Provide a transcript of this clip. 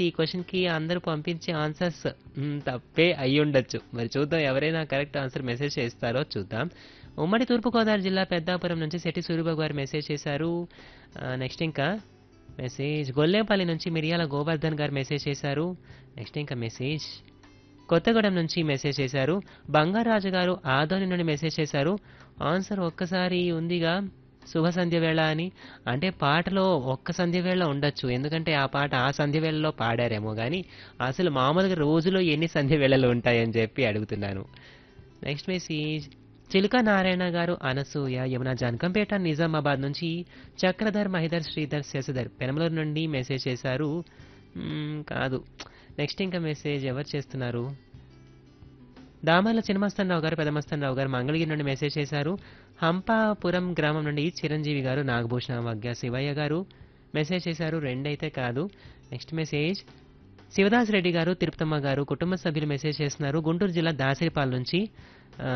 కాబట్టి ఈ క్వశ్చన్కి అందరూ పంపించే ఆన్సర్స్ తప్పే అయి ఉండొచ్చు మరి చూద్దాం ఎవరైనా కరెక్ట్ ఆన్సర్ మెసేజ్ చేస్తారో చూద్దాం ఉమ్మడి తూర్పుగోదావరి జిల్లా పెద్దాపురం నుంచి శెట్టి సూరిబాబు గారు మెసేజ్ చేశారు నెక్స్ట్ ఇంకా మెసేజ్ గొల్లేపల్లి నుంచి మిరియాల గోవర్ధన్ గారు మెసేజ్ చేశారు నెక్స్ట్ ఇంకా మెసేజ్ కొత్తగూడెం నుంచి మెసేజ్ చేశారు బంగారాజు గారు ఆదోని నుండి మెసేజ్ చేశారు ఆన్సర్ ఒక్కసారి ఉందిగా శుభ సంధ్య వేళ అని అంటే పాటలో ఒక్క సంధ్య వేళ ఉండొచ్చు ఎందుకంటే ఆ పాట ఆ సంధ్య వేళలో పాడారేమో కానీ అసలు మామూలుగా రోజులో ఎన్ని సంధ్య వేళలు ఉంటాయని చెప్పి అడుగుతున్నాను నెక్స్ట్ మెసేజ్ చిలుక నారాయణ గారు అనసూయ యమున జనకంపేట నిజామాబాద్ నుంచి చక్రధర్ మహిధర్ శ్రీధర్ శశిధర్ పెనమలూరు నుండి మెసేజ్ చేశారు మ్మ్, కాదు నెక్స్ట్ ఇంకా మెసేజ్ ఎవరు చేస్తున్నారు దామర్ల చిన్నమస్తన్ గారు పెదమస్తన్ రావు గారు మంగళగిరి నుండి మెసేజ్ చేశారు హంపాపురం గ్రామం నుండి చిరంజీవి గారు నాగభూషణ వగ్గ శివయ్య గారు మెసేజ్ చేశారు రెండైతే కాదు నెక్స్ట్ మెసేజ్ శివదాస్ రెడ్డి గారు తిరుపతమ్మ గారు కుటుంబ సభ్యులు మెసేజ్ చేస్తున్నారు గుంటూరు జిల్లా దాసరిపాల్ నుంచి ఆ,